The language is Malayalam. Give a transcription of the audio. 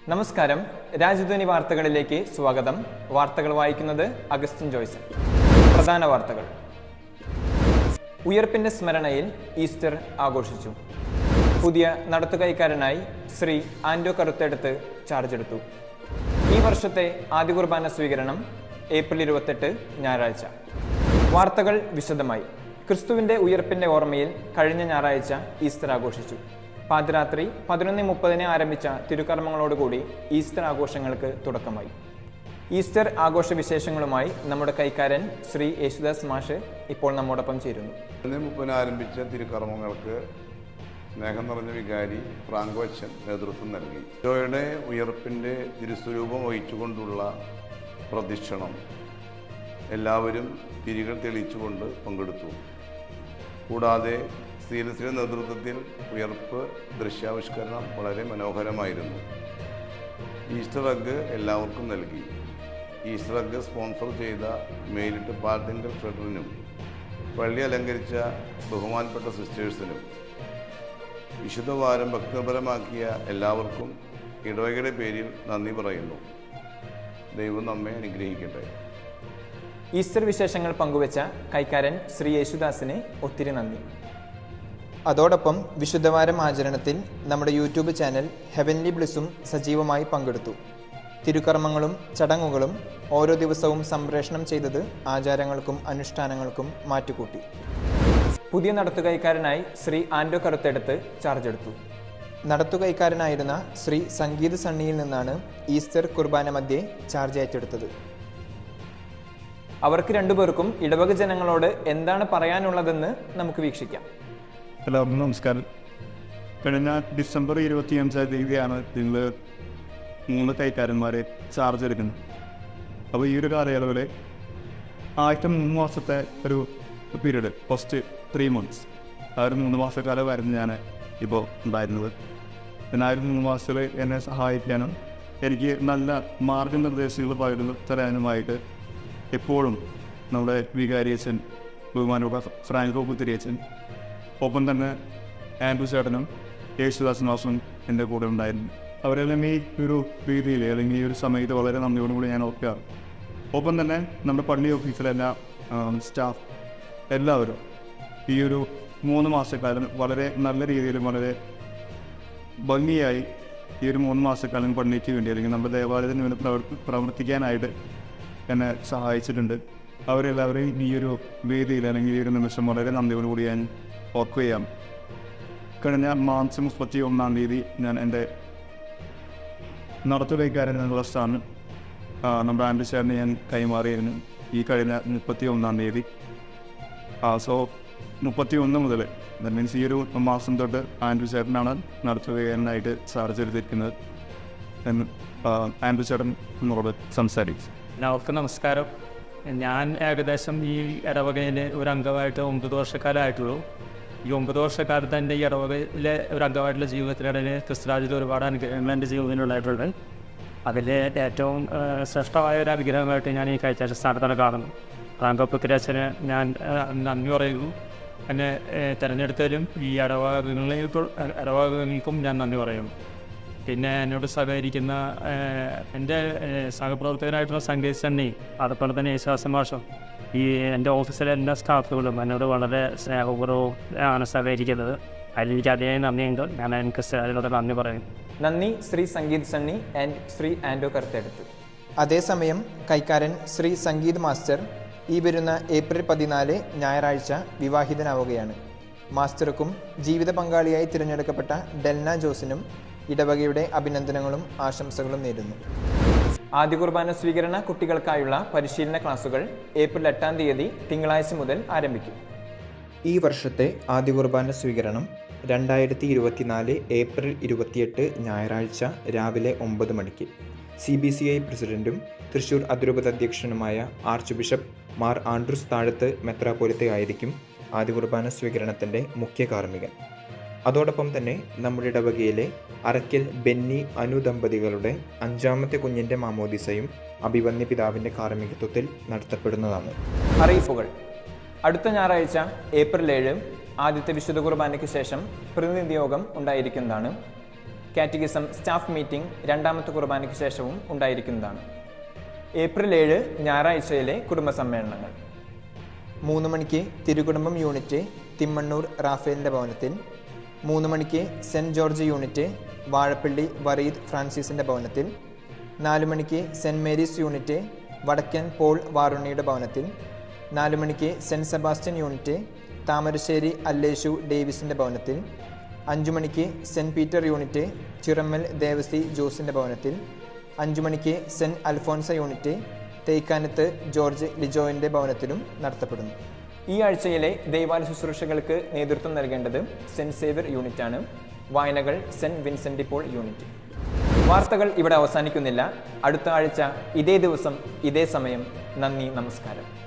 നമസ്കാരം രാജധ്വനി വാർത്തകളിലേക്ക് സ്വാഗതം വാർത്തകൾ വായിക്കുന്നത് അഗസ്റ്റിൻ ജോയ്സൺ പ്രധാന വാർത്തകൾ ഉയർപ്പിന്റെ സ്മരണയിൽ ഈസ്റ്റർ ആഘോഷിച്ചു പുതിയ നടത്തുകൈക്കാരനായി ശ്രീ ആൻഡോ കറുത്തെടുത്ത് ചാർജ് എടുത്തു ഈ വർഷത്തെ ആദ്യ കുർബാന സ്വീകരണം ഏപ്രിൽ ഇരുപത്തെട്ട് ഞായറാഴ്ച വാർത്തകൾ വിശദമായി ക്രിസ്തുവിന്റെ ഉയർപ്പിന്റെ ഓർമ്മയിൽ കഴിഞ്ഞ ഞായറാഴ്ച ഈസ്റ്റർ ആഘോഷിച്ചു പാതിരാത്രി പതിനൊന്ന് മുപ്പതിന് ആരംഭിച്ച തിരുക്കർമ്മങ്ങളോടുകൂടി ഈസ്റ്റർ ആഘോഷങ്ങൾക്ക് തുടക്കമായി ഈസ്റ്റർ ആഘോഷ വിശേഷങ്ങളുമായി നമ്മുടെ കൈക്കാരൻ ശ്രീ യേശുദാസ് മാഷ് ഇപ്പോൾ നമ്മോടൊപ്പം ചേരുന്നു ഇതിന് മുപ്പിന് ആരംഭിച്ച തിരുക്കർമ്മങ്ങൾക്ക് സ്നേഹം നിറഞ്ഞ വികാരി ഫ്രാങ്കോ അച്ഛൻ നേതൃത്വം നൽകി ഈശോയുടെ ഉയർപ്പിൻ്റെ തിരുസ്വരൂപം വഹിച്ചുകൊണ്ടുള്ള പ്രദക്ഷിണം എല്ലാവരും തിരികൾ തെളിയിച്ചുകൊണ്ട് പങ്കെടുത്തു കൂടാതെ സീലസിൻ്റെ നേതൃത്വത്തിൽ ഉയർപ്പ് ദൃശ്യാവിഷ്കരണം വളരെ മനോഹരമായിരുന്നു ഈസ്റ്റർ എഗ് എല്ലാവർക്കും നൽകി ഈസ്റ്റർ എഗ് സ്പോൺസർ ചെയ്ത മേലിട്ട് പാർട്ടിങ്കൽ ഫെഡറിനും പള്ളി അലങ്കരിച്ച ബഹുമാനപ്പെട്ട സിസ്റ്റേഴ്സിനും വിശുദ്ധവാരം ഭക്തിപരമാക്കിയ എല്ലാവർക്കും ഇടവകയുടെ പേരിൽ നന്ദി പറയുന്നു ദൈവം നമ്മെ അനുഗ്രഹിക്കട്ടെ ഈസ്റ്റർ വിശേഷങ്ങൾ പങ്കുവച്ച കൈക്കാരൻ ശ്രീ യേശുദാസിന് ഒത്തിരി നന്ദി അതോടൊപ്പം വിശുദ്ധവാരം ആചരണത്തിൽ നമ്മുടെ യൂട്യൂബ് ചാനൽ ഹെവൻലി ബ്ലിസും സജീവമായി പങ്കെടുത്തു തിരുക്കർമ്മങ്ങളും ചടങ്ങുകളും ഓരോ ദിവസവും സംപ്രേഷണം ചെയ്തത് ആചാരങ്ങൾക്കും അനുഷ്ഠാനങ്ങൾക്കും മാറ്റുകൂട്ടി പുതിയ നടത്തുകൈക്കാരനായി ശ്രീ ആൻഡോ കറുത്തെടുത്ത് ചാർജ് എടുത്തു നടത്തുകൈക്കാരനായിരുന്ന ശ്രീ സംഗീത് സണ്ണിയിൽ നിന്നാണ് ഈസ്റ്റർ കുർബാന മധ്യേ ചാർജ് ഏറ്റെടുത്തത് അവർക്ക് രണ്ടുപേർക്കും ഇടവക ജനങ്ങളോട് എന്താണ് പറയാനുള്ളതെന്ന് നമുക്ക് വീക്ഷിക്കാം എല്ലാവർക്കും നമസ്കാരം കഴിഞ്ഞ ഡിസംബർ ഇരുപത്തിയഞ്ചാം തീയതിയാണ് നിങ്ങൾ മൂന്ന് കൈക്കാരന്മാരെ ചാർജ് എടുക്കുന്നത് അപ്പോൾ ഈ ഒരു കാലയളവിൽ ആദ്യത്തെ മൂന്ന് മാസത്തെ ഒരു പീരീഡ് ഫസ്റ്റ് ത്രീ മന്ത്സ് ആ ഒരു മൂന്ന് മാസക്കാലമായിരുന്നു ഞാൻ ഇപ്പോൾ ഉണ്ടായിരുന്നത് പിന്നെ ആ ഒരു മൂന്ന് മാസത്തിൽ എന്നെ സഹായിക്കാനും എനിക്ക് നല്ല മാർഗനിർദ്ദേശങ്ങൾ പകർന്നു തരാനുമായിട്ട് എപ്പോഴും നമ്മുടെ വികാരിയച്ഛൻ ബഹുമാനപ്പെട്ട ഫ്രാങ്കോ പുത്തിരിയച്ഛൻ ഒപ്പം തന്നെ ആൻഡ്രു ചേട്ടനും യേശുദാസ് മാസും എൻ്റെ കൂടെ ഉണ്ടായിരുന്നു അവരെല്ലാം ഈ ഒരു രീതിയിൽ അല്ലെങ്കിൽ ഈ ഒരു സമയത്ത് വളരെ നന്ദിയോടുകൂടി ഞാൻ ഓർക്കുകയാണ് ഒപ്പം തന്നെ നമ്മുടെ പള്ളി ഓഫീസിലെല്ലാം സ്റ്റാഫ് എല്ലാവരും ഈ ഒരു മൂന്ന് മാസക്കാലം വളരെ നല്ല രീതിയിൽ വളരെ ഭംഗിയായി ഈ ഒരു മൂന്ന് മാസക്കാലം പള്ളിക്ക് വേണ്ടി അല്ലെങ്കിൽ നമ്മുടെ ദേവാലയത്തിന് വേണ്ടി പ്രവർത്തി പ്രവർത്തിക്കാനായിട്ട് എന്നെ സഹായിച്ചിട്ടുണ്ട് അവരെല്ലാവരെയും ഈ ഒരു വേദിയിൽ അല്ലെങ്കിൽ ഈ ഒരു നിമിഷം വളരെ നന്ദിയോടുകൂടി ഞാൻ ഓർക്കുകയാണ് കഴിഞ്ഞ മാർച്ച് മുപ്പത്തി ഒന്നാം തീയതി ഞാൻ എൻ്റെ നടത്തുകൈക്കാരൻ എന്നുള്ള സ്ഥാനം ആ, നമ്മുടെ ആൻഡ്രി സാറിന് ഞാൻ കൈമാറിയിരുന്നു ഈ കഴിഞ്ഞ മുപ്പത്തി ഒന്നാം തീയതി ആ സോ മുപ്പത്തി ഒന്ന് മുതൽ ദാറ്റ് മീൻസ് ഈ ഒരു മാസം തൊട്ട് ആൻഡ്രു ചേട്ടനാണ് നടത്തുകയാനായിട്ട് ചാർജ് എടുത്തിരിക്കുന്നത് എന്ന് ആ, ആൻഡ്രു ചേട്ടൻ എന്നോട് സംസാരിച്ചു എല്ലാവർക്കും നമസ്കാരം ഞാൻ ഏകദേശം ഈ ഇടവകയിൽ ഒരു അംഗമായിട്ട് ഒമ്പത് വർഷക്കാലമായിട്ടുള്ളൂ ഈ ഒമ്പത് വർഷക്കാലത്ത് എൻ്റെ ഈ ഇടവകയിലെ ഒരു അംഗമായിട്ടുള്ള ജീവിതത്തിനിടയിൽ ക്രിസ്തുരാജിൽ ഒരുപാട് അനുഗ്രഹങ്ങൾ എൻ്റെ ജീവിതത്തിലുണ്ടായിട്ടുണ്ട് അതിൽ ഏറ്റവും ആ, ശ്രേഷ്ഠമായ ഒരു അനുഗ്രഹമായിട്ട് ഞാൻ ഈ കാഴ്ച സ്ഥാനത്താണ് കാണുന്നു റാങ്കപ്പുക്കിരച്ചന് ഞാൻ ആ, നന്ദി പറയുന്നു എന്നെ ഏ, തിരഞ്ഞെടുത്തതിലും ഈ ഇടവകങ്ങൾക്കും ഇടവകങ്ങൾക്കും ഞാൻ നന്ദി പറയുന്നു പിന്നെ എന്നോട് സഹകരിക്കുന്ന ഏഹ്, എൻ്റെ ഏഹ്, സഹപ്രവർത്തകരായിട്ടുള്ള സംഗീത് സണ്ണി അതുപോലെ തന്നെ യേശുദാസൻ മാഷും ഈ എൻ്റെ ഓഫീസിലെ എല്ലാ സ്റ്റാഫുകളും എന്നോട് വളരെ സ്നേഹപൂർവ്വം ആണ് സഹകരിക്കുന്നത് അതിലെനിക്ക് അതിയായി നന്ദിയുണ്ട് ഞാൻ എനിക്ക് അതിനോട് നന്ദി പറയുന്നു നന്ദി ശ്രീ സംഗീത് സണ്ണി ആൻഡ് ശ്രീ ആൻഡോ കറുത്തെടുത്ത് അതേസമയം കൈക്കാരൻ ശ്രീ സംഗീത് മാസ്റ്റർ ഈ വരുന്ന ഏപ്രിൽ പതിനാല് ഞായറാഴ്ച വിവാഹിതനാവുകയാണ് മാസ്റ്റർക്കും ജീവിത പങ്കാളിയായി തിരഞ്ഞെടുക്കപ്പെട്ട ഡെൽന ജോസിനും ഇടവകയുടെ അഭിനന്ദനങ്ങളും ആശംസകളും നേരുന്നു ആദ്യ കുർബാന സ്വീകരണ കുട്ടികൾക്കായുള്ള പരിശീലന ക്ലാസുകൾ ഏപ്രിൽ എട്ടാം തീയതി തിങ്കളാഴ്ച മുതൽ ആരംഭിക്കും ഈ വർഷത്തെ ആദ്യ കുർബാന സ്വീകരണം രണ്ടായിരത്തി ഇരുപത്തിനാല് ഏപ്രിൽ ഇരുപത്തിയെട്ട് ഞായറാഴ്ച രാവിലെ ഒമ്പത് മണിക്ക് സി ബി സി ഐ പ്രസിഡന്റും തൃശൂർ അതിരൂപത അധ്യക്ഷനുമായ ആർച്ച് ബിഷപ്പ് മാർ ആൻഡ്രൂസ് താഴത്ത് മെത്രാപോലിത്തെ ആയിരിക്കും ആദ്യ കുർബാന സ്വീകരണത്തിൻ്റെ മുഖ്യ കാർമ്മികൻ അതോടൊപ്പം തന്നെ നമ്മുടെ ഇടവകയിലെ അറയ്ക്കൽ ബെന്നി അനു ദമ്പതികളുടെ അഞ്ചാമത്തെ കുഞ്ഞിൻ്റെ മാമോദിസയും അഭിവന്യ പിതാവിൻ്റെ കാർമ്മികത്വത്തിൽ നടത്തപ്പെടുന്നതാണ് അറിയിപ്പുകൾ അടുത്ത ഞായറാഴ്ച ഏപ്രിൽ ഏഴ് ആദ്യത്തെ വിശുദ്ധ കുർബാനയ്ക്ക് ശേഷം പ്രതിനിധി യോഗം ഉണ്ടായിരിക്കുന്നതാണ് കാറ്റഗിസം സ്റ്റാഫ് മീറ്റിംഗ് രണ്ടാമത്തെ കുർബാനയ്ക്ക് ശേഷവും ഉണ്ടായിരിക്കുന്നതാണ് ഏപ്രിൽ ഏഴ് ഞായറാഴ്ചയിലെ കുടുംബ സമ്മേളനങ്ങൾ മൂന്ന് മണിക്ക് തിരുകുടുംബം യൂണിറ്റ് തിമ്മണ്ണൂർ റാഫേലിൻ്റെ ഭവനത്തിൽ മൂന്ന് മണിക്ക് saint George unit Vazhappally Vareed ഫ്രാൻസിസിൻ്റെ ഭവനത്തിൽ നാല് മണിക്ക് saint Mary's unit Vadakkan Paul വാറുണ്ണിയുടെ ഭവനത്തിൽ നാല് മണിക്ക് സെൻറ് സെബാസ്റ്റ്യൻ യൂണിറ്റ് താമരശ്ശേരി അല്ലേഷു ഡേവിസിൻ്റെ ഭവനത്തിൽ അഞ്ചു മണിക്ക് saint Peter unit Chirammal Devasi ജോസിൻ്റെ ഭവനത്തിൽ അഞ്ചു മണിക്ക് saint Alphonsa unit Thekkanath George ലിജോയിൻ്റെ ഭവനത്തിലും നടത്തപ്പെടുന്നു ഈ ആഴ്ചയിലെ ദൈവാല ശുശ്രൂഷകൾക്ക് നേതൃത്വം നൽകേണ്ടത് സെൻറ് സേവിയർ യൂണിറ്റാണ് വായനകൾ സെൻറ് വിൻസെൻ്റ് പോൾ യൂണിറ്റ് വാർത്തകൾ ഇവിടെ അവസാനിക്കുന്നില്ല അടുത്ത ആഴ്ച ഇതേ ദിവസം ഇതേ സമയം നന്ദി നമസ്കാരം